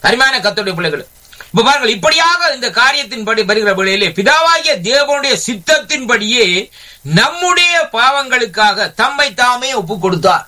அருமையான கத்தோடைய பிள்ளைகள் இப்ப பாருங்கள் இப்படியாக இந்த காரியத்தின்படி வருகிற வேளையிலே பிதாவாகிய தேவனுடைய சித்தத்தின்படியே நம்முடைய பாவங்களுக்காக தம்மை தாமே ஒப்பு கொடுத்தார்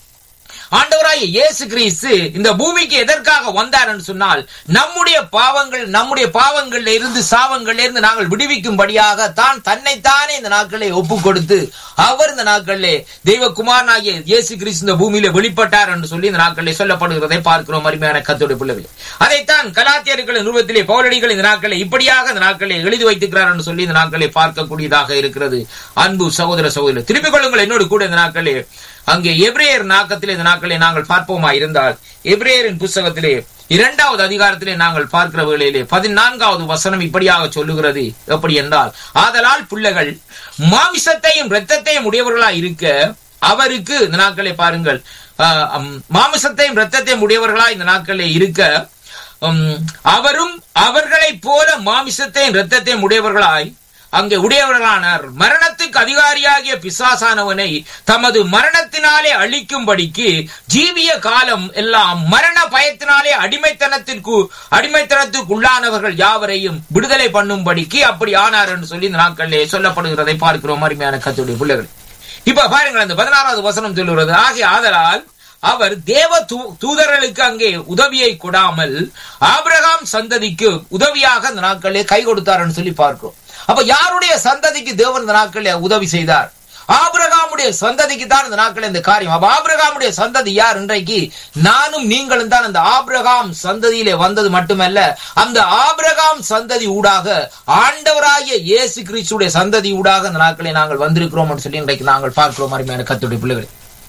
ஆண்டவராகிய இயேசு கிறிஸ்து இந்த பூமிக்கு எதற்காக வந்தார் என்று சொன்னால் நம்முடைய பாவங்கள் நம்முடைய பாவங்கள்ல இருந்து சாவங்கள்ல இருந்து நாங்கள் விடுவிக்கும்படியாக தான் தன்னைத்தானே இந்த நாட்களை ஒப்பு கொடுத்து அவர் இந்த நாட்களிலே தெய்வகுமாரனாகிய இயேசு கிறிஸ்து இந்த பூமியில வெளிப்பட்டார் என்று சொல்லி இந்த நாட்களிலே சொல்லப்படுகிறதை பார்க்கிறோம் அருமையான கத்தோட பிள்ளைகள் அதைத்தான் கலாத்தியர்களின் நிறுவத்திலே பௌரடிகள் இந்த நாட்களை இப்படியாக இந்த நாட்களை எழுதி வைத்துக்கிறார் என்று சொல்லி இந்த நாட்களை பார்க்கக்கூடியதாக இருக்கிறது அன்பு சகோதர சகோதரர் திருப்பிக் கொள்ளுங்கள் என்னோடு கூட இந்த நாட்களே அங்கே எப்ரேயர் நாக்கத்திலே இந்த நாட்களை நாங்கள் பார்ப்போமா இருந்தால் எப்ரேயரின் புஸ்தகத்திலே இரண்டாவது அதிகாரத்திலே நாங்கள் பார்க்கிற வேளையிலே பதினான்காவது வசனம் இப்படியாக சொல்லுகிறது எப்படி என்றால் ஆதலால் பிள்ளைகள் மாமிசத்தையும் இரத்தத்தையும் உடையவர்களாய் இருக்க அவருக்கு இந்த நாட்களை பாருங்கள் ஆஹ், அம், மாமிசத்தையும் இரத்தத்தையும் உடையவர்களாய் இந்த நாட்களே இருக்க உம், அவரும் அவர்களைப் போல மாமிசத்தையும் இரத்தத்தையும் உடையவர்களாய் அங்கே உடையவர்களானார் மரணத்துக்கு அதிகாரியாகிய பிசாசானவனை தமது மரணத்தினாலே அழிக்கும்படிக்கு ஜீவிய காலம் எல்லாம் மரண பயத்தினாலே அடிமைத்தனத்திற்கு அடிமைத்தனத்துக்கு உள்ளானவர்கள் யாவரையும் விடுதலை பண்ணும்படிக்கு அப்படி ஆனார் என்று சொல்லி இந்த நாட்களிலே சொல்லப்படுகிறதை பார்க்கிறோம் அருமையான கத்துடைய பிள்ளைகள் இப்ப பாருங்கள் அந்த பதினாறாவது வசனம் சொல்லுகிறது ஆகிய ஆதலால் அவர் தேவ தூ- தூதர்களுக்கு அங்கே உதவியை கொடாமல் ஆபிரகாம் சந்ததிக்கு உதவியாக அந்த நாட்களிலே கை கொடுத்தார்னு சொல்லி பார்க்கிறோம் அப்ப யாருடைய சந்ததிக்கு தேவன் இந்த நாட்களிலே உதவி செய்தார் ஆபிரகாமுடைய சந்ததிக்கு தான் இந்த நாட்கள் இந்த காரியம் அப்ப ஆபிரகாமுடைய சந்ததி யார் இன்றைக்கு நானும் நீங்களும் தான் அந்த ஆபிரகாம் சந்ததியிலே வந்தது மட்டுமல்ல அந்த ஆபிரகாம் சந்ததி ஊடாக ஆண்டவராகிய இயேசு கிறிஸ்துடைய சந்ததி ஊடாக இந்த நாட்களை நாங்கள் வந்திருக்கிறோம் சொல்லி இன்றைக்கு நாங்கள் பார்க்கிறோம் அருமையான கத்துடைய பிள்ளைகள்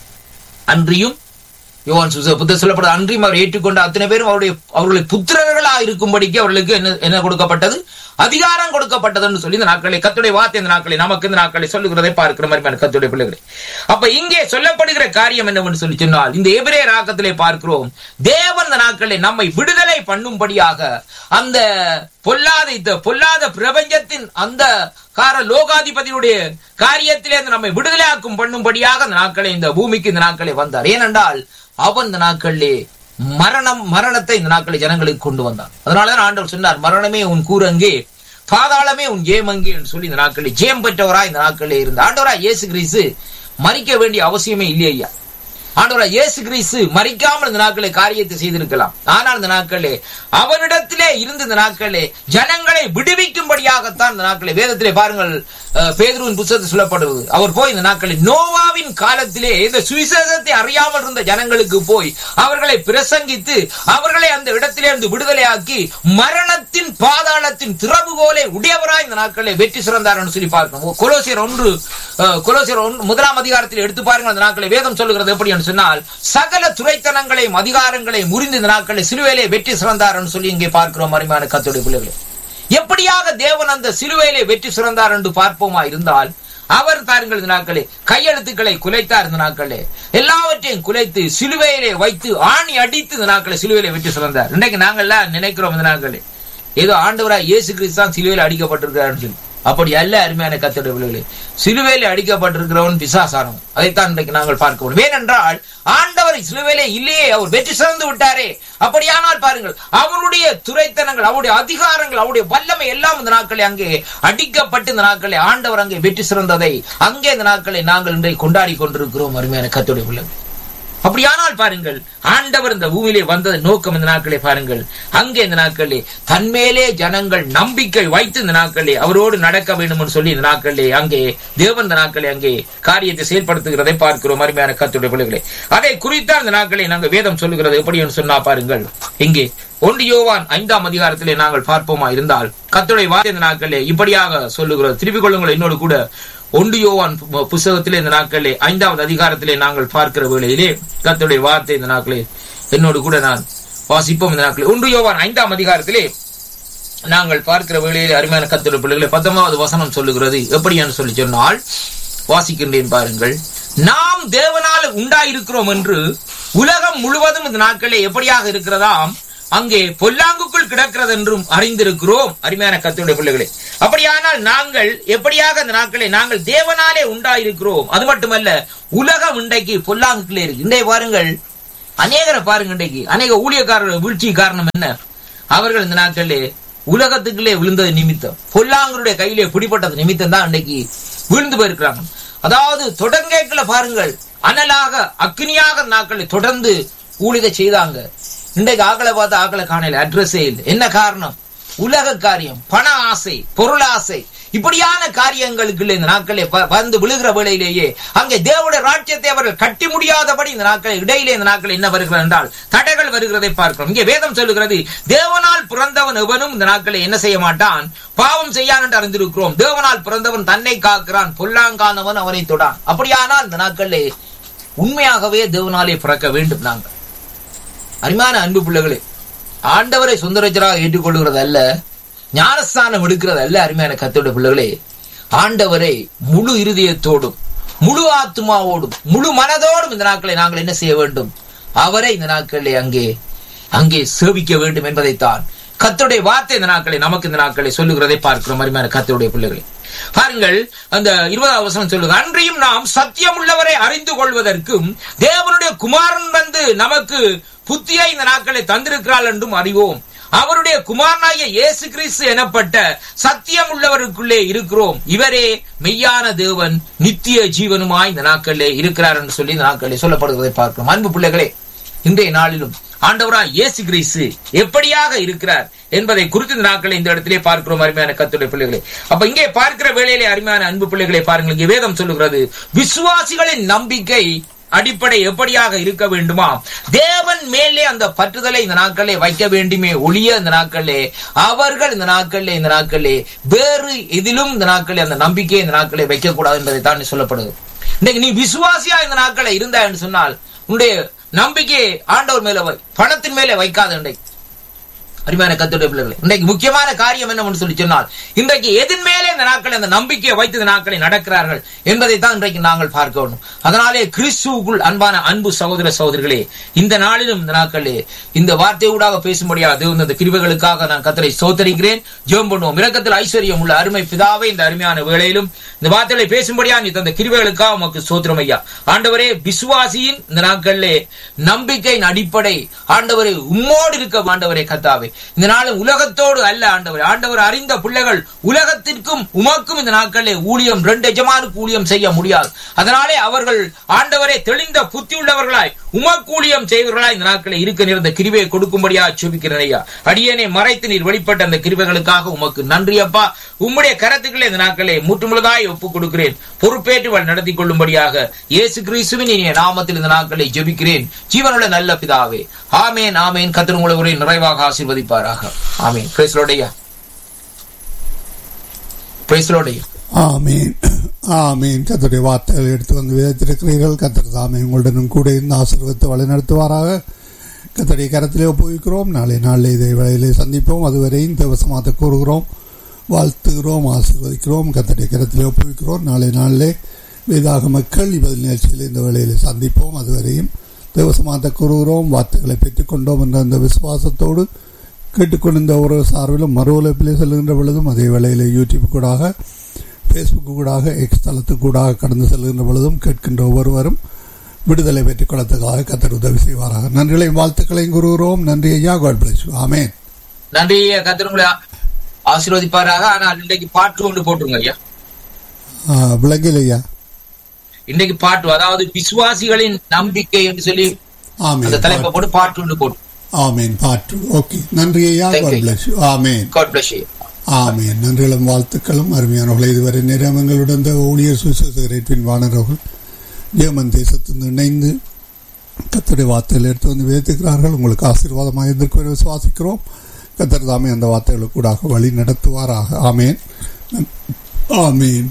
அன்றியும் யோவான் சுச புத்த சொல்லப்படுது அன்றியும் அவர் ஏற்றுக்கொண்ட அத்தனை பேரும் அவருடைய அவர்களுடைய புத்திரர்களா இருக்கும்படிக்கு அவர்களுக்கு என்ன என்ன கொடுக்கப்பட்டது அதிகாரம் கொடுக்கப்பட்டதுன்னு சொல்லி இந்த நாட்களை கத்துடைய வார்த்தை இந்த நாட்களை நமக்கு இந்த நாட்களை சொல்லுகிறதை பார்க்கிற மாதிரி கத்துடைய பிள்ளைகளை அப்ப இங்கே சொல்லப்படுகிற காரியம் என்னவென்று சொல்லி சொன்னால் இந்த எபிரே ராக்கத்திலே பார்க்கிறோம் தேவன் இந்த நாட்களை நம்மை விடுதலை பண்ணும்படியாக அந்த பொல்லாத இந்த பொல்லாத பிரபஞ்சத்தின் அந்த கார லோகாதிபதியுடைய காரியத்திலே இருந்து நம்மை விடுதலையாக்கும் பண்ணும்படியாக இந்த நாட்களை இந்த பூமிக்கு இந்த நாட்களை வந்தார் ஏனென்றால் அவன் இந்த நாட்களிலே மரணம் மரணத்தை இந்த நாட்களை ஜனங்களுக்கு கொண்டு வந்தான் அதனாலதான் ஆண்டவர் சொன்னார் மரணமே உன் கூரங்கே பாதாளமே உன் ஜெயமங்கே என்று சொல்லி இந்த நாட்களில் ஜெயம் பெற்றவராய் இந்த நாட்களிலே இருந்த ஆண்டவராய் இயேசு கிறிஸ்து மறிக்க வேண்டிய அவசியமே இல்லையா ஆண்டவராய் இயேசு கிறிஸ்து மறிக்காமல் இந்த நாட்களை காரியத்தை செய்திருக்கலாம் ஆனால் இந்த நாட்களே அவரிடத்திலே இருந்து இந்த நாட்களே ஜனங்களை விடுவிக்கும்படியாகத்தான் இந்த நாட்களை வேதத்திலே பாருங்கள் அஹ், பேதுருவின் புத்தகத்தில் சொல்லப்படுவது அவர் போய் இந்த நாட்களில் நோவாவின் காலத்திலே இந்த சுவிசேஷத்தை அறியாமல் இருந்த ஜனங்களுக்கு போய் அவர்களை பிரசங்கித்து அவர்களை அந்த இடத்திலே இருந்து விடுதலையாக்கி மரணத்தின் பாதாளத்தின் திறவுகோலை உடையவராய் இந்த நாட்களை வெற்றி சிறந்தார் என்று சொல்லி பார்க்கணும் கொலோசியர் ஒன்று அஹ், கொலோசியர் ஒன்று முதலாம் அதிகாரத்தில் எடுத்து பாருங்கள் அந்த நாட்களை வேதம் சொல்லுகிறது எப்படி என்று சொன்னால் சகல துறைத்தனங்களையும் அதிகாரங்களையும் முறிந்து இந்த நாட்களை சிலுவையிலே வெற்றி சிறந்தார் என்று சொல்லி இங்கே பார்க்கிறோம் அருமையான கத்துடைய பிள்ளைகளே எப்படியாக தேவன் அந்த சிலுவையிலே வெற்றி சிறந்தார் என்று பார்ப்போமா இருந்தால் அவர் தாருங்கள் இந்த நாட்களே கையெழுத்துக்களை குலைத்தார் இந்த நாட்களே எல்லாவற்றையும் குலைத்து சிலுவையிலே வைத்து ஆணி அடித்து இந்த நாட்களை சிலுவையிலே வெற்றி சிறந்தார் இன்றைக்கு நாங்கள்லாம் நினைக்கிறோம் இந்த நாட்களே ஏதோ ஆண்டவராய் இயேசு கிறிஸ்து தான் சிலுவையில் அடிக்கப்பட்டிருக்கிறார் சொல்லி அப்படி அல்ல அருமையான கத்தோட விளைவுகளே சிலுவையில் அடிக்கப்பட்டிருக்கிறவன் பிசாசானவன் அதைத்தான் இன்றைக்கு நாங்கள் பார்க்க முடியும் ஏனென்றால் ஆண்டவர் சிலுவையிலே இல்லையே அவர் வெற்றி சிறந்து விட்டாரே அப்படியானால் பாருங்கள் அவருடைய துறைத்தனங்கள் அவருடைய அதிகாரங்கள் அவருடைய வல்லமை எல்லாம் இந்த நாட்களை அங்கே அடிக்கப்பட்டு இந்த நாட்களை ஆண்டவர் அங்கே வெற்றி சிறந்ததை அங்கே இந்த நாட்களை நாங்கள் இன்றைக்கு கொண்டாடி கொண்டிருக்கிறோம் அருமையான கத்தோடைய பிள்ளைகள் அப்படியானால் பாருங்கள் ஆண்டவர் இந்த பூமியிலே வந்தது நோக்கம் இந்த நாட்களே பாருங்கள் அங்கே இந்த நாட்களே தன்மேலே ஜனங்கள் நம்பிக்கை வைத்து இந்த நாட்களே அவரோடு நடக்க வேண்டும் என்று சொல்லி இந்த நாட்களே அங்கே தேவன் இந்த நாட்களே அங்கே காரியத்தை செயல்படுத்துகிறதை பார்க்கிறோம் அருமையான கத்துடைய பிள்ளைகளே அதை குறித்தான் இந்த நாட்களை நாங்கள் வேதம் சொல்லுகிறது எப்படி என்று சொன்னா பாருங்கள் இங்கே ஒன்று யோவான் ஐந்தாம் அதிகாரத்திலே நாங்கள் பார்ப்போமா இருந்தால் கத்துடைய வார்த்தை இந்த நாட்களே இப்படியாக சொல்லுகிறது திருப்பிக் கொள்ளுங்கள் என்னோடு கூட ஒன்று யோவான் பு- புஸ்தகத்திலே இந்த நாட்களிலே ஐந்தாவது அதிகாரத்திலே நாங்கள் பார்க்கிற வேளையிலே கர்த்தருடைய வார்த்தை இந்த நாட்களே என்னோடு கூட நான் வாசிப்போம் இந்த நாட்களே ஒன்று யோவான் ஐந்தாம் அதிகாரத்திலே நாங்கள் பார்க்கிற வேளையிலே அருமையான கர்த்தருடைய பிள்ளைகளை பத்தொன்பதாவது வசனம் சொல்லுகிறது எப்படி என்று சொல்லி சொன்னால் வாசிக்கின்றேன் பாருங்கள் நாம் தேவனால் உண்டாயிருக்கிறோம் என்று உலகம் முழுவதும் இந்த நாட்களே எப்படியாக இருக்கிறதாம் அங்கே பொல்லாங்குக்குள் கிடக்கிறது என்றும் அறிந்திருக்கிறோம் அருமையான கத்துடைய பிள்ளைகளே அப்படியானால் நாங்கள் எப்படியாக அந்த நாட்களை நாங்கள் தேவனாலே உண்டாயிருக்கிறோம் அது மட்டுமல்ல உலகம் இன்றைக்கு பொல்லாங்குக்குள்ளே இருக்கு இன்றைய பாருங்கள் அநேகரை பாருங்க இன்றைக்கு அநேக ஊழியக்காரர்கள் வீழ்ச்சி காரணம் என்ன அவர்கள் இந்த நாட்களிலே உலகத்துக்குள்ளே விழுந்தது நிமித்தம் பொல்லாங்கருடைய கையிலே பிடிப்பட்டது நிமித்தம் தான் இன்றைக்கு விழுந்து போயிருக்கிறாங்க அதாவது தொடர்கேட்கல பாருங்கள் அனலாக அக்னியாக நாட்களை தொடர்ந்து ஊழித செய்தாங்க இன்றைக்கு ஆக்களை பார்த்து ஆக்களை காணல அட்ரஸே இல்லை என்ன காரணம் உலக காரியம் பண ஆசை பொருளாசை இப்படியான காரியங்களுக்கு இந்த நாட்களே ப- வந்து விழுகிற வேளையிலேயே அங்கே தேவனுடைய ராஜ்யத்தை அவர்கள் கட்டி முடியாதபடி இந்த நாட்கள் இடையிலே இந்த நாட்கள் என்ன வருகிறது என்றால் தடைகள் வருகிறதை பார்க்கிறோம் இங்கே வேதம் சொல்லுகிறது தேவனால் பிறந்தவன் எவனும் இந்த நாட்களை என்ன செய்ய மாட்டான் பாவம் செய்யான் என்று அறிந்திருக்கிறோம் தேவனால் பிறந்தவன் தன்னை காக்கிறான் பொல்லாங்கானவன் அவனை தொடான் அப்படியானால் இந்த நாட்களிலே உண்மையாகவே தேவனாலே பிறக்க வேண்டும் நாங்கள் அருமையான அன்பு பிள்ளைகளே ஆண்டவரை சுந்தரச்சராக ஏற்றுக்கொள்கிறது அல்ல ஞானஸ்தானம் எடுக்கிறது அல்ல அருமையான கத்தோட பிள்ளைகளே ஆண்டவரை முழு இருதயத்தோடும் முழு ஆத்மாவோடும் முழு மனதோடும் இந்த நாட்களை நாங்கள் என்ன செய்ய வேண்டும் அவரை இந்த நாட்களிலே அங்கே அங்கே சேவிக்க வேண்டும் என்பதைத்தான் கத்தருடைய வார்த்தை இந்த நாட்களை நமக்கு இந்த நாட்களை சொல்லுகிறதை பார்க்கிறோம் அருமையான கத்தருடைய பிள்ளைகளே பாருங்கள் அந்த இருபதாவது வசனம் சொல்லுங்க அன்றியும் நாம் சத்தியம் உள்ளவரை அறிந்து கொள்வதற்கும் தேவனுடைய குமாரன் வந்து நமக்கு புத்தியை இந்த நாட்களை தந்திருக்கிறாள் என்றும் அறிவோம் அவருடைய குமாரனாகிய இயேசு கிறிஸ்து எனப்பட்ட சத்தியம் உள்ளவருக்குள்ளே இருக்கிறோம் இவரே மெய்யான தேவன் நித்திய ஜீவனுமாய் இந்த நாட்களிலே இருக்கிறார் என்று சொல்லி இந்த நாட்களிலே சொல்லப்படுவதை பார்க்கிறோம் அன்பு பிள்ளைகளே இன்றைய நாளிலும் ஆண்டவராய் இயேசு கிறிஸ்து எப்படியாக இருக்கிறார் என்பதை குறித்து இந்த நாட்களை இந்த இடத்திலே பார்க்கிறோம் அருமையான கத்துடைய பிள்ளைகளே அப்ப இங்கே பார்க்கிற வேளையிலே அருமையான அன்பு பிள்ளைகளை பாருங்கள் இங்கே வேதம் சொல்லுகிறது விசுவாசிகளின் நம்பிக்கை அடிப்படை எப்படியாக இருக்க வேண்டுமா தேவன் மேலே அந்த பற்றுதலை இந்த நாட்களே வைக்க வேண்டுமே ஒளிய இந்த நாட்களே அவர்கள் இந்த நாட்களே இந்த நாட்களே வேறு எதிலும் இந்த நாட்களே அந்த நம்பிக்கையை இந்த நாட்களே வைக்க கூடாது என்பதை தான் சொல்லப்படுது இன்னைக்கு நீ விசுவாசியா இந்த நாட்களை இருந்தா என்று சொன்னால் உன்னுடைய நம்பிக்கையை ஆண்டவர் மேல வை பணத்தின் மேலே வைக்காத இன்றைக்கு அருமையான கத்துடைய பிள்ளைகளை இன்றைக்கு முக்கியமான காரியம் என்னவென்று சொல்லி சொன்னால் இன்றைக்கு எதன் மேலே இந்த நாட்களை அந்த நம்பிக்கையை வைத்து இந்த நாட்களை நடக்கிறார்கள் என்பதை தான் இன்றைக்கு நாங்கள் பார்க்க வேண்டும் அதனாலே கிறிஸ்துவுக்குள் அன்பான அன்பு சகோதர சகோதரிகளே இந்த நாளிலும் இந்த நாட்களே இந்த வார்த்தையூடாக பேசும்படியாக இந்த கிருபைகளுக்காக நான் கத்தரை சோத்தரிக்கிறேன் ஜெபம் பண்ணுவோம் இரக்கத்தில் ஐஸ்வர்யம் உள்ள அருமை பிதாவே இந்த அருமையான வேளையிலும் இந்த வார்த்தைகளை பேசும்படியா நீ தந்த கிருபைகளுக்காக உமக்கு சோத்திரம் ஐயா ஆண்டவரே விசுவாசியின் இந்த நாட்களிலே நம்பிக்கையின் அடிப்படை ஆண்டவரே உம்மோடு இருக்க ஆண்டவரே கத்தாவே இந்த நாளும் உலகத்தோடு அல்ல ஆண்டவர் ஆண்டவர் அறிந்த பிள்ளைகள் உலகத்திற்கும் உமக்கும் இந்த நாட்களிலே ஊழியம் ரெண்டு எஜமானுக்கு ஊழியம் செய்ய முடியாது அதனாலே அவர்கள் ஆண்டவரை தெளிந்த புத்தி உள்ளவர்களாய் உமக்கு ஊழியம் செய்வர்களாய் இந்த நாட்களை இருக்க நேர்ந்த கிருபையை கொடுக்கும்படியா சுபிக்கிறேன் ஐயா அடியனை மறைத்து நீர் வெளிப்பட்ட அந்த கிருபைகளுக்காக உமக்கு நன்றி அப்பா உம்முடைய கரத்துக்களை இந்த நாட்களை முற்றுமுழுதாய் ஒப்புக் கொடுக்கிறேன் பொறுப்பேற்றுவள் நடத்தி கொள்ளும்படியாக இயேசு கிறிஸ்துவின் இனிய நாமத்தில் இந்த நாட்களை ஜெபிக்கிறேன் ஜீவனுள்ள நல்ல பிதாவே ஆமேன் ஆமேன் கத்திர உங்களை உரை நிறைவாக ஆசீர்வதிப்பாராக ஆமேன் பிரைஸ்லோடையா பிரைஸ்லோடையா ஆமீன் ஆமீன் கத்தருடைய வார்த்தைகள் எடுத்து வந்து விதைத்திருக்கிறீர்கள் கத்தர் தாமே உங்களுடனும் கூட இருந்து ஆசீர்வத்தை வழிநடத்துவாராக கத்தருடைய கரத்திலே ஒப்புவிக்கிறோம் நாளை நாளில் இதை வேளையிலே சந்திப்போம் அதுவரையும் தேவசமாத்த கூறுகிறோம் வாழ்த்துகிறோம் ஆசீர்வதிக்கிறோம் கத்தருடைய கரத்திலே ஒப்புவிக்கிறோம் நாளை நாளிலே வேதாக மக்கள் இப்பதில் நிகழ்ச்சியில் இந்த வேளையிலே சந்திப்போம் அதுவரையும் தேவசமாத்த கூறுகிறோம் வார்த்தைகளை பெற்றுக்கொண்டோம் என்ற அந்த விசுவாசத்தோடு கேட்டுக்கொண்டிருந்த ஒரு சார்பிலும் மறு உழைப்பிலே செல்கின்ற பொழுதும் அதே வேளையிலே யூடியூப் கூடாக ஃபேஸ்புக் கூடாக எக்ஸ் தளத்துக்கு கூடாக கடந்து செல்கின்ற பொழுதும் கேட்கின்ற ஒவ்வொருவரும் விடுதலை பெற்றுக் கொள்ளத்துக்காக கத்தர் உதவி செய்வாராக நன்றிகளையும் வாழ்த்துக்களையும் கூறுகிறோம் நன்றி ஐயா காட் பிளஸ் ஆமேன் நன்றி கத்திர உங்களை ஆசீர்வதிப்பாராக ஆனால் இன்றைக்கு பாட்டு ஒன்று போட்டுருங்க ஐயா விளங்கில் ஐயா இன்றைக்கு பாட்டு அதாவது விசுவாசிகளின் நம்பிக்கை என்று சொல்லி அந்த ஆமேன் தலைப்பை போட்டு பாட்டு ஒன்று போட்டு ஆமேன் பாட்டு ஓகே நன்றி ஐயா Thank God you. Bless amen God bless amen நன்றிகளும் வாழ்த்துக்களும் அருமையானவர்களை இதுவரை நிறமங்களுடன் இந்த ஊழியர் சுசேரேட்வின் வானரவர்கள் ஜெர்மன் தேசத்திலிருந்து இணைந்து கத்தருடைய வார்த்தைகள் எடுத்து வந்து விதைத்துக்கிறார்கள் உங்களுக்கு ஆசீர்வாதமாக இருந்திருக்கும் என விசுவாசிக்கிறோம் கத்தர் தாமே அந்த வார்த்தைகளுக்கு கூடாக வழி நடத்துவாராக ஆமேன் ஆமேன்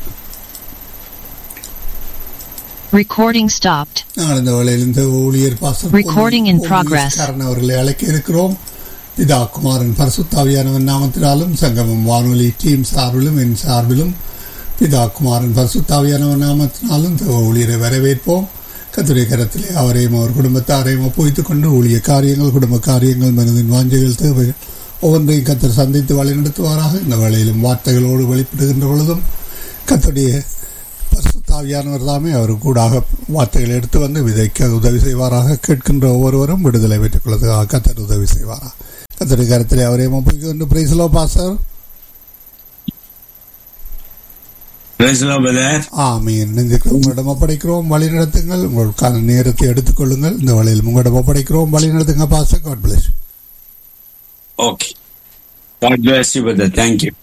Recording stopped. நாங்கள் இந்த வேளையில் இந்த ஊழியர் பாசம் Recording in progress. அவர்களை அழைக்க இருக்கிறோம் பிதா குமாரன் பரிசுத்தாவியானவன் நாமத்தினாலும் சங்கமம் வானொலி டீம் சார்பிலும் என் சார்பிலும் பிதா குமாரன் பரிசுத்தாவியானவன் நாமத்தினாலும் இந்த ஊழியரை வரவேற்போம் கத்துடைய கரத்திலே அவரையும் அவர் குடும்பத்தாரையும் ஒப்புவித்துக் கொண்டு ஊழிய காரியங்கள் குடும்ப காரியங்கள் மனதின் வாஞ்சைகள் தேவைகள் ஒவ்வொன்றையும் கத்தர் சந்தித்து வழிநடத்துவாராக இந்த வேளையிலும் வார்த்தைகளோடு வெளிப்படுகின்ற பொழுதும் கத்துடைய பரிசுத்த பரிசுத்தாவியானவர் தாமே அவர் கூடாக வார்த்தைகளை எடுத்து வந்து விதைக்க உதவி செய்வாராக கேட்கின்ற ஒவ்வொருவரும் விடுதலை பெற்றுக் கொள்வதற்காக கத்தர் உதவி செய்வாரா கத்தடி கருத்திலே அவரே ஒப்புக்கொண்டு பிரைஸ்லோ pastor Praise the Lord, brother. ஆமீன் நெஞ்சுக்கு உங்களிடம் ஒப்படைக்கிறோம் வழி நடத்துங்கள் உங்களுக்கான நேரத்தை எடுத்துக்கொள்ளுங்கள் இந்த வழியில் உங்களிடம் ஒப்படைக்கிறோம் வழி நடத்துங்க பாச God bless Okay. God bless you, brother. Thank you.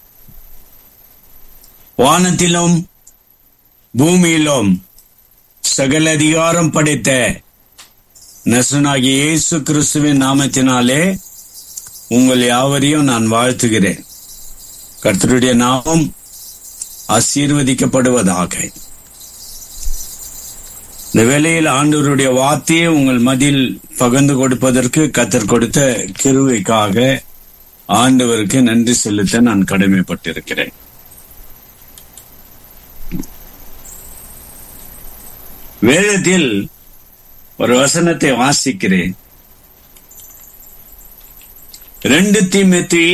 வானத்திலும் பூமியிலும் சகல அதிகாரம் படைத்த நசுனாகிய இயேசு கிறிஸ்துவின் நாமத்தினாலே உங்கள் யாவரையும் நான் வாழ்த்துகிறேன் கர்த்தருடைய நாமம் ஆசீர்வதிக்கப்படுவதாக இந்த வேளையில் ஆண்டவருடைய வார்த்தையை உங்கள் மதியில் பகிர்ந்து கொடுப்பதற்கு கத்தர் கொடுத்த கிருவைக்காக ஆண்டவருக்கு நன்றி செலுத்த நான் கடமைப்பட்டிருக்கிறேன் வேதத்தில் ஒரு வசனத்தை வாசிக்கிறேன் ரெண்டு தீமெத்தி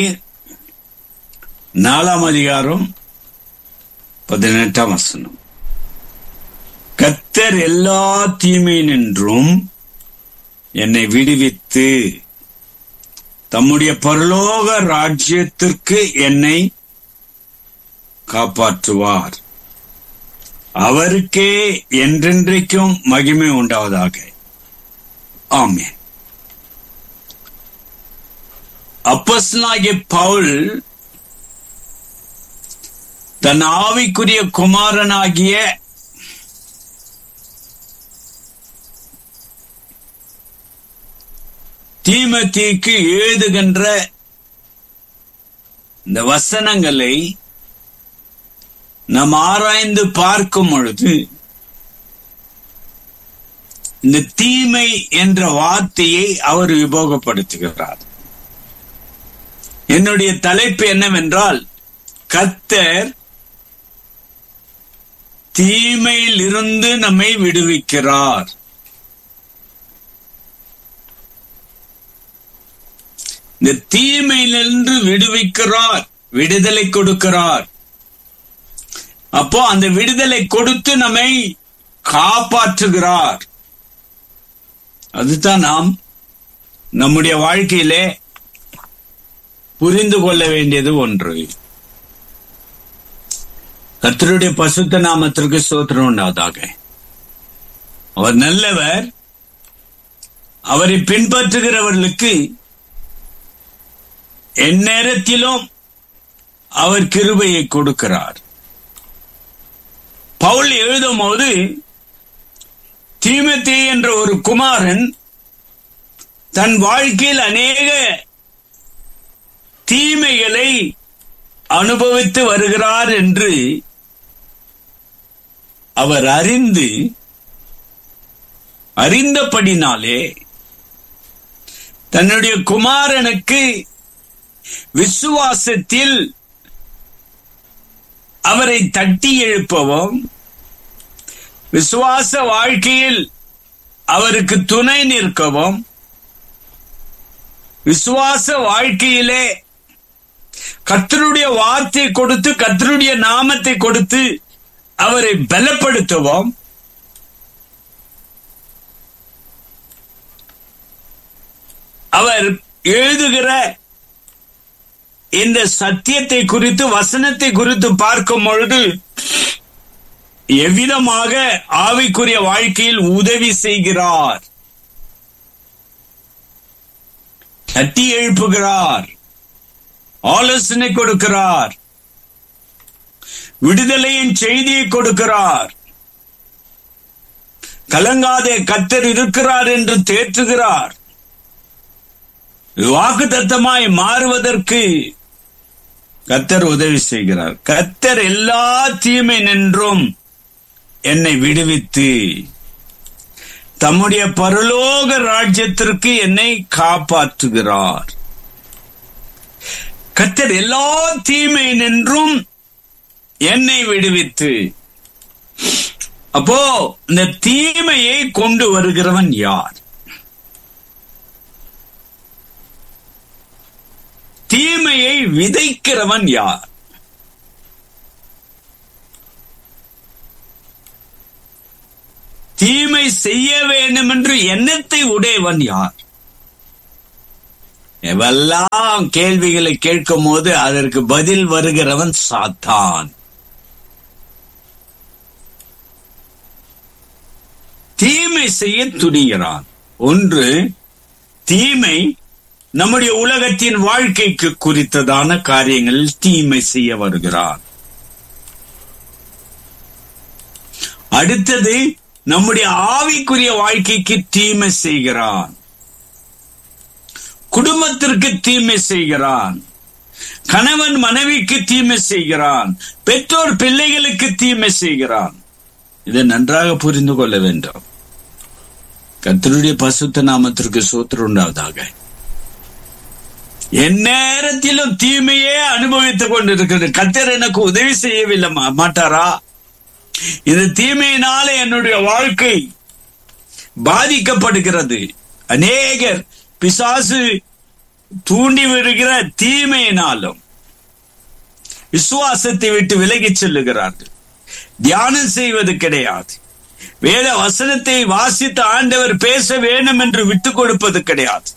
நாலாம் அதிகாரம் பதினெட்டாம் வசனம் கத்தர் எல்லா தீமையினின்றும் என்னை விடுவித்து தம்முடைய பரலோக ராஜ்யத்திற்கு என்னை காப்பாற்றுவார் அவருக்கே என்றென்றைக்கும் மகிமை உண்டாவதாக ஆமென் அப்போஸ்தலனாகிய பவுல் தன் ஆவிக்குரிய குமாரனாகிய தீமத்திக்கு எழுதுகின்ற இந்த வசனங்களை நாம் ஆராய்ந்து பார்க்கும் பொழுது இந்த தீமை என்ற வார்த்தையை அவர் உபயோகப்படுத்துகிறார் என்னுடைய தலைப்பு என்னவென்றால் கத்தர் தீமையில் இருந்து நம்மை விடுவிக்கிறார் இந்த தீமையிலிருந்து விடுவிக்கிறார் விடுதலை கொடுக்கிறார் அப்போ அந்த விடுதலை கொடுத்து நம்மை காப்பாற்றுகிறார் அதுதான் நாம் நம்முடைய வாழ்க்கையிலே புரிந்து கொள்ள வேண்டியது ஒன்று கர்த்தருடைய பசுத்த நாமத்திற்கு சோத்திரம் உண்டாவதாக அவர் நல்லவர் அவரை பின்பற்றுகிறவர்களுக்கு எந்நேரத்திலும் அவர் கிருபையை கொடுக்கிறார் பவுல் எழுதும் போது தீமத்தே என்ற ஒரு குமாரன் தன் வாழ்க்கையில் அநேக தீமைகளை அனுபவித்து வருகிறார் என்று அவர் அறிந்து அறிந்தபடினாலே தன்னுடைய குமாரனுக்கு விசுவாசத்தில் அவரை தட்டி எழுப்பவும் விசுவாச வாழ்க்கையில் அவருக்கு துணை நிற்கவும் விசுவாச வாழ்க்கையிலே கத்தருடைய வார்த்தை கொடுத்து கத்தருடைய நாமத்தை கொடுத்து அவரை பலப்படுத்தவும் அவர் எழுதுகிற இந்த சத்தியத்தை குறித்து வசனத்தை குறித்து பார்க்கும் பொழுது எவ்விதமாக ஆவிக்குரிய வாழ்க்கையில் உதவி செய்கிறார் தட்டி எழுப்புகிறார் ஆலோசனை கொடுக்கிறார் விடுதலையின் செய்தியை கொடுக்கிறார் கலங்காதே கத்தர் இருக்கிறார் என்று தேற்றுகிறார் வாக்கு தத்தமாய் மாறுவதற்கு கத்தர் உதவி செய்கிறார் கத்தர் எல்லா தீமை நின்றும் என்னை விடுவித்து தம்முடைய பரலோக ராஜ்யத்திற்கு என்னை காப்பாற்றுகிறார் கத்தர் எல்லா தீமை நின்றும் என்னை விடுவித்து அப்போ இந்த தீமையை கொண்டு வருகிறவன் யார் தீமையை விதைக்கிறவன் யார் செய்ய வேண்டும் என்று எண்ணத்தை உடையவன் யார் எவெல்லாம் கேள்விகளை கேட்கும் போது அதற்கு பதில் வருகிறவன் சாத்தான் தீமை செய்ய துணிகிறான் ஒன்று தீமை நம்முடைய உலகத்தின் வாழ்க்கைக்கு குறித்ததான காரியங்களில் தீமை செய்ய வருகிறான் அடுத்தது நம்முடைய ஆவிக்குரிய வாழ்க்கைக்கு தீமை செய்கிறான் குடும்பத்திற்கு தீமை செய்கிறான் கணவன் மனைவிக்கு தீமை செய்கிறான் பெற்றோர் பிள்ளைகளுக்கு தீமை செய்கிறான் இதை நன்றாக புரிந்து கொள்ள வேண்டும் கத்தருடைய பசுத்த நாமத்திற்கு சோத்திரம் உண்டாவதாக எந்நேரத்திலும் தீமையே அனுபவித்துக் கொண்டிருக்கிறது கத்தர் எனக்கு உதவி செய்யவில்லை மா- மாட்டாரா இந்த தீமையினால என்னுடைய வாழ்க்கை பாதிக்கப்படுகிறது அநேகர் பிசாசு தூண்டி விடுகிற தீமையினாலும் விசுவாசத்தை விட்டு விலகிச் செல்லுகிறார்கள் தியானம் செய்வது கிடையாது வேத வசனத்தை வாசித்து ஆண்டவர் பேச வேண்டும் என்று விட்டுக் கொடுப்பது கிடையாது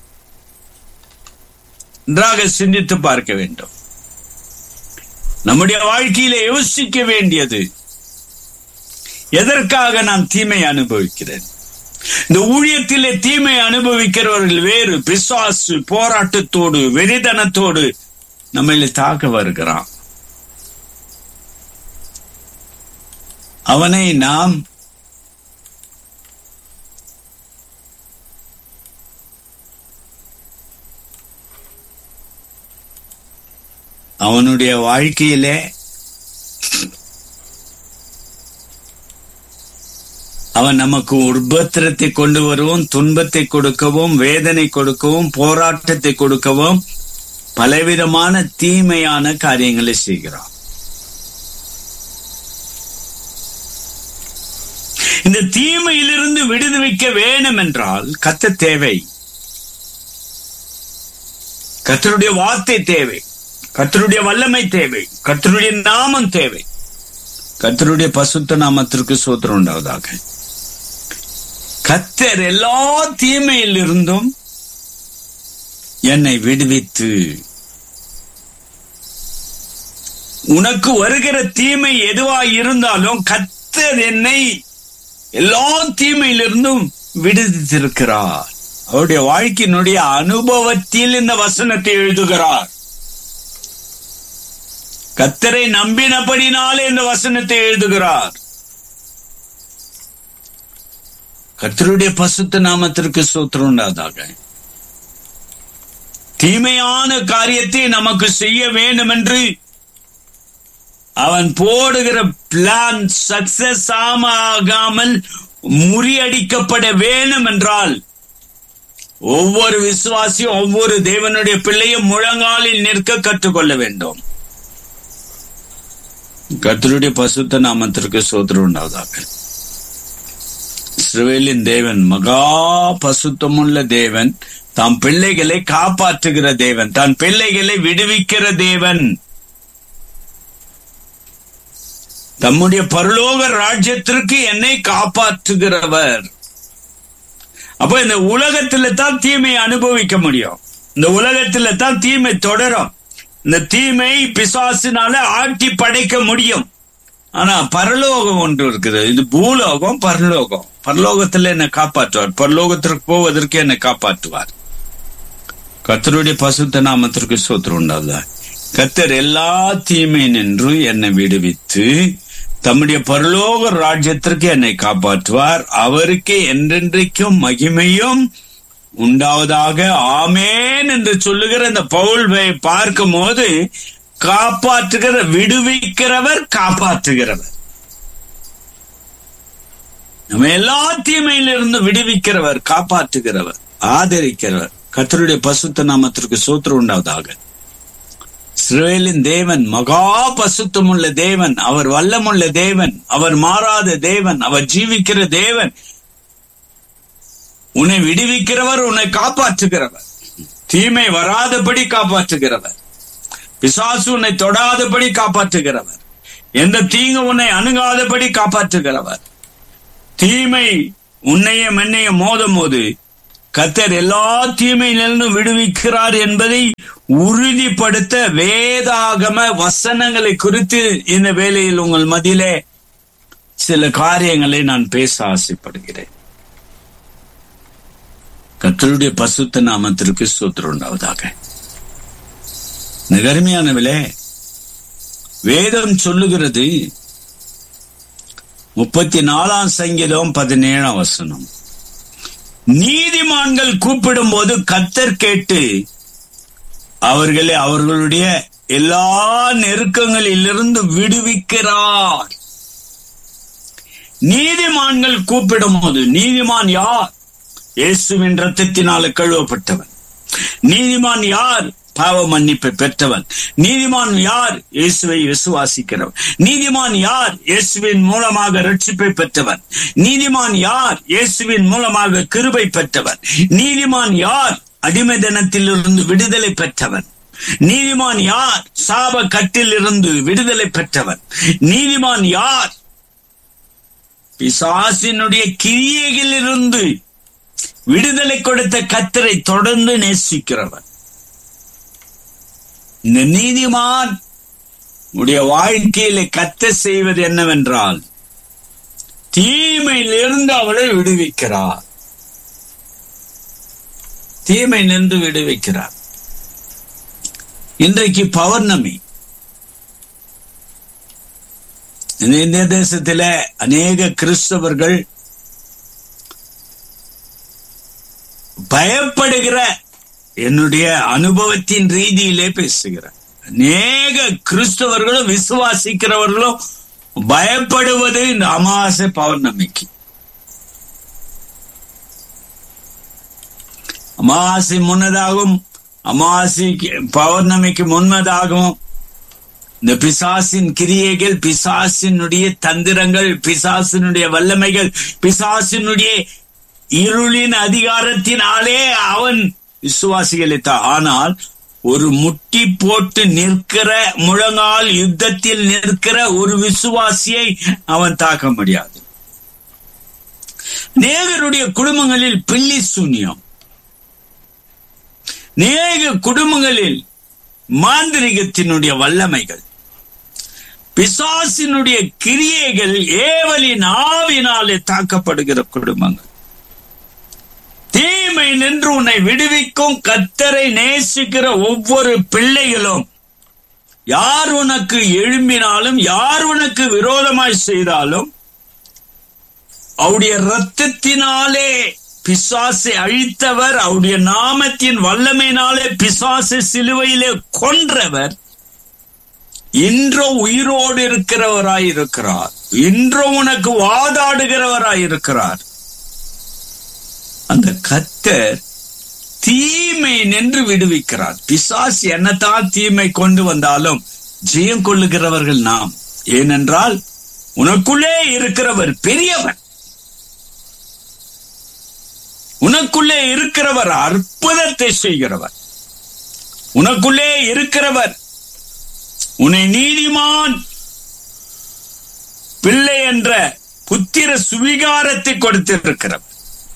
நன்றாக சிந்தித்து பார்க்க வேண்டும் நம்முடைய வாழ்க்கையில யோசிக்க வேண்டியது எதற்காக நான் தீமை அனுபவிக்கிறேன் இந்த ஊழியத்திலே தீமை அனுபவிக்கிறவர்கள் வேறு பிசாசு போராட்டத்தோடு வெறிதனத்தோடு நம்மளை தாக்க வருகிறான் அவனை நாம் அவனுடைய வாழ்க்கையிலே அவன் நமக்கு உபத்திரத்தை கொண்டு வருவோம் துன்பத்தை கொடுக்கவும் வேதனை கொடுக்கவும் போராட்டத்தை கொடுக்கவும் பலவிதமான தீமையான காரியங்களை செய்கிறான் இந்த தீமையிலிருந்து விடுவிக்க வேண்டும் என்றால் கத்த தேவை கத்தருடைய வார்த்தை தேவை கத்தருடைய வல்லமை தேவை கத்தருடைய நாமம் தேவை கத்தருடைய பசுத்த நாமத்திற்கு சூத்திரம் உண்டாவதாக கத்தர் எல்லா தீமையிலிருந்தும் என்னை விடுவித்து உனக்கு வருகிற தீமை எதுவாய் இருந்தாலும் கத்தர் என்னை எல்லா தீமையிலிருந்தும் விடுவித்திருக்கிறார் அவருடைய வாழ்க்கையினுடைய அனுபவத்தில் இந்த வசனத்தை எழுதுகிறார் கத்தரை நம்பினபடினாலே இந்த வசனத்தை எழுதுகிறார் கத்தருடைய பசுத்த நாமத்திற்கு சூத்திரம் உண்டாதாக தீமையான காரியத்தை நமக்கு செய்ய வேண்டும் என்று அவன் போடுகிற பிளான் சக்சஸ் ஆகாமல் முறியடிக்கப்பட வேண்டும் என்றால் ஒவ்வொரு விசுவாசியும் ஒவ்வொரு தேவனுடைய பிள்ளையும் முழங்காலில் நிற்க கற்றுக்கொள்ள வேண்டும் கர்த்தருடைய பசுத்த நாமத்திற்கு சோதரம் உண்டாவதாக இஸ்ரவேலின் தேவன் மகா பசுத்தமுள்ள தேவன் தாம் பிள்ளைகளை காப்பாற்றுகிற தேவன் தான் பிள்ளைகளை விடுவிக்கிற தேவன் தம்முடைய பரலோக ராஜ்யத்திற்கு என்னை காப்பாற்றுகிறவர் அப்ப இந்த உலகத்துல தான் தீமையை அனுபவிக்க முடியும் இந்த உலகத்துல தான் தீமை தொடரும் இந்த தீமை பிசாசினால ஆட்டி படைக்க முடியும் ஆனா பரலோகம் ஒன்று இருக்குது இது பூலோகம் பரலோகம் பரலோகத்துல என்னை காப்பாற்றுவார் பரலோகத்திற்கு போவதற்கு என்னை காப்பாற்றுவார் கத்தருடைய பசுத்த நாமத்திற்கு சோத்திரம் உண்டாதா கத்தர் எல்லா தீமை நின்று என்னை விடுவித்து தம்முடைய பரலோக ராஜ்யத்திற்கு என்னை காப்பாற்றுவார் அவருக்கு என்றென்றைக்கும் மகிமையும் உண்டாவதாக ஆமேன் என்று சொல்லுகிற இந்த பவுல் பார்க்கும் போது காப்பாற்றுகிற விடுவிக்கிறவர் காப்பாற்றுகிறவர் நம்ம எல்லா தீமையிலிருந்து விடுவிக்கிறவர் காப்பாற்றுகிறவர் ஆதரிக்கிறவர் கத்தருடைய பசுத்த நாமத்திற்கு சூத்திரம் உண்டாவதாக இஸ்ரேலின் தேவன் மகா பசுத்தமுள்ள தேவன் அவர் வல்லமுள்ள தேவன் அவர் மாறாத தேவன் அவர் ஜீவிக்கிற தேவன் உன்னை விடுவிக்கிறவர் உன்னை காப்பாற்றுகிறவர் தீமை வராதபடி காப்பாற்றுகிறவர் பிசாசு உன்னை தொடாதபடி காப்பாற்றுகிறவர் எந்த தீங்கு உன்னை அணுகாதபடி காப்பாற்றுகிறவர் தீமை உன்னையும் என்னையும் மோதும் போது கத்தர் எல்லா தீமையிலிருந்து விடுவிக்கிறார் என்பதை உறுதிப்படுத்த வேதாகம வசனங்களை குறித்து இந்த வேளையில் உங்கள் மதியிலே சில காரியங்களை நான் பேச ஆசைப்படுகிறேன் கத்தருடைய பசுத்த நாமத்திற்கு சூத்திரம் உண்டாவதாக நகர்மையானவிலே வேதம் சொல்லுகிறது முப்பத்தி நாலாம் சங்கீதம் பதினேழாம் வசனம் நீதிமான்கள் கூப்பிடும் போது கத்தர் கேட்டு அவர்களை அவர்களுடைய எல்லா நெருக்கங்களிலிருந்து விடுவிக்கிறார் நீதிமான்கள் கூப்பிடும் போது நீதிமான் யார் இயேசுவின் ரத்தத்தினால கழுவப்பட்டவன் நீதிமான் யார் பாவ மன்னிப்பை பெற்றவன் நீதிமான் யார் இயேசுவை விசுவாசிக்கிறவன் நீதிமான் யார் இயேசுவின் மூலமாக ரட்சிப்பை பெற்றவன் நீதிமான் யார் இயேசுவின் மூலமாக கிருபை பெற்றவன் நீதிமான் யார் அடிமை தினத்திலிருந்து விடுதலை பெற்றவன் நீதிமான் யார் சாப கட்டில் இருந்து விடுதலை பெற்றவன் நீதிமான் யார் பிசாசினுடைய கிரியைகளிலிருந்து விடுதலை கொடுத்த கத்தரை தொடர்ந்து நேசிக்கிறவன் இந்த நீதிமான் உடைய வாழ்க்கையில கத்த செய்வது என்னவென்றால் தீமையிலிருந்து அவளை விடுவிக்கிறார் தீமை நின்று விடுவிக்கிறார் இன்றைக்கு பௌர்ணமி இந்த இந்திய தேசத்தில அநேக கிறிஸ்தவர்கள் பயப்படுகிற என்னுடைய அனுபவத்தின் ரீதியிலே பேசுகிறேன் அநேக கிறிஸ்தவர்களும் விசுவாசிக்கிறவர்களும் பயப்படுவது இந்த அமாவாசை பௌர்ணமிக்கு அமாவாசை முன்னதாகவும் அமாவாசைக்கு பௌர்ணமிக்கு முன்னதாகவும் இந்த பிசாசின் கிரியைகள் பிசாசினுடைய தந்திரங்கள் பிசாசினுடைய வல்லமைகள் பிசாசினுடைய இருளின் அதிகாரத்தினாலே அவன் விசுவாசிகளை ஆனால் ஒரு முட்டி போட்டு நிற்கிற முழங்கால் யுத்தத்தில் நிற்கிற ஒரு விசுவாசியை அவன் தாக்க முடியாது நேகருடைய குடும்பங்களில் பில்லி சூன்யம் நேக குடும்பங்களில் மாந்திரிகத்தினுடைய வல்லமைகள் பிசாசினுடைய கிரியைகள் ஏவலின் ஆவினாலே தாக்கப்படுகிற குடும்பங்கள் தீமை நின்று உன்னை விடுவிக்கும் கத்தரை நேசிக்கிற ஒவ்வொரு பிள்ளைகளும் யார் உனக்கு எழும்பினாலும் யார் உனக்கு விரோதமாய் செய்தாலும் அவருடைய ரத்தத்தினாலே பிசாசை அழித்தவர் அவருடைய நாமத்தின் வல்லமையினாலே பிசாசை சிலுவையிலே கொன்றவர் இன்றோ உயிரோடு இருக்கிறவராய் இருக்கிறார் இன்றோ உனக்கு வாதாடுகிறவராய் இருக்கிறார் அந்த கத்தர் தீமை நின்று விடுவிக்கிறார் பிசாஸ் என்னத்தான் தீமை கொண்டு வந்தாலும் ஜெயம் கொள்ளுகிறவர்கள் நாம் ஏனென்றால் உனக்குள்ளே இருக்கிறவர் பெரியவர் உனக்குள்ளே இருக்கிறவர் அற்புதத்தை செய்கிறவர் உனக்குள்ளே இருக்கிறவர் உன்னை நீதிமான் பிள்ளை என்ற புத்திர சுவிகாரத்தை கொடுத்திருக்கிறவர்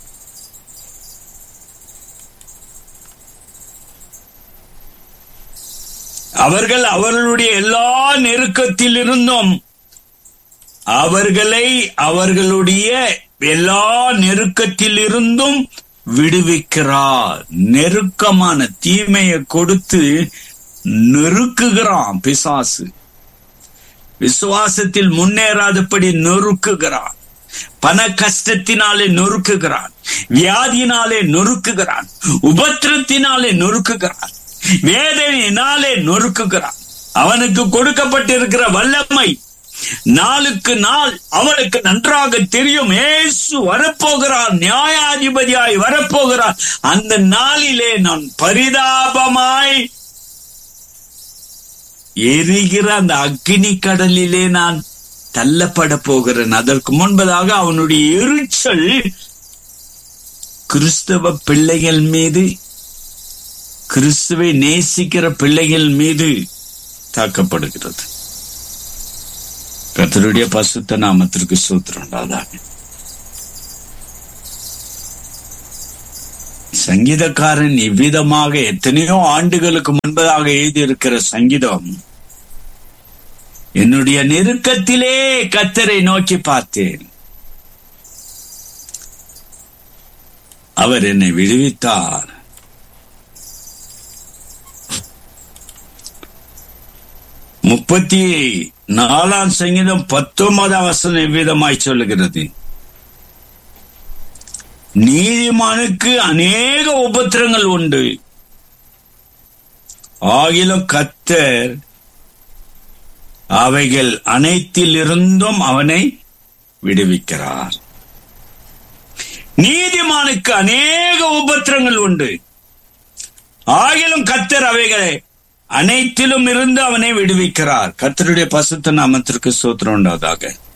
அவர்கள் அவர்களுடைய எல்லா நெருக்கத்தில் இருந்தும் அவர்களை அவர்களுடைய எல்லா நெருக்கத்தில் இருந்தும் விடுவிக்கிறார் நெருக்கமான தீமையை கொடுத்து நெருக்குகிறான் பிசாசு விசுவாசத்தில் முன்னேறாதபடி நொறுக்குகிறான் பண கஷ்டத்தினாலே நொறுக்குகிறான் வியாதியினாலே நொறுக்குகிறான் உபத்திரத்தினாலே நொறுக்குகிறான் வேதனையினாலே நொறுக்குகிறான் அவனுக்கு கொடுக்கப்பட்டிருக்கிற வல்லமை நாளுக்கு நாள் அவனுக்கு நன்றாக தெரியும் ஏசு வரப்போகிறான் நியாயாதிபதியாய் வரப்போகிறான் அந்த நாளிலே நான் பரிதாபமாய் எரிகிற அந்த அக்னி கடலிலே நான் தள்ளப்பட போகிறேன் அதற்கு முன்பதாக அவனுடைய எரிச்சல் கிறிஸ்தவ பிள்ளைகள் மீது கிறிஸ்துவை நேசிக்கிற பிள்ளைகள் மீது தாக்கப்படுகிறது கத்தருடைய பசுத்த நாமத்திற்கு சூத்திரம் உண்டாதாக சங்கீதக்காரன் இவ்விதமாக எத்தனையோ ஆண்டுகளுக்கு முன்பதாக எழுதியிருக்கிற சங்கீதம் என்னுடைய நெருக்கத்திலே கத்தரை நோக்கி பார்த்தேன் அவர் என்னை விடுவித்தார் முப்பத்தி நாலாம் சங்கீதம் பத்தொன்பதாம் வசனம் எவ்விதமாய் சொல்லுகிறது நீதிமானுக்கு அநேக உபத்திரங்கள் உண்டு ஆகிலும் கத்தர் அவைகள் அனைத்திலிருந்தும் அவனை விடுவிக்கிறார் நீதிமானுக்கு அநேக உபத்திரங்கள் உண்டு ஆகிலும் கத்தர் அவைகளை அனைத்திலும் இருந்து அவனை விடுவிக்கிறார் கத்தருடைய பசுத்த நாமத்திற்கு சூத்திரம் உண்டாவதாக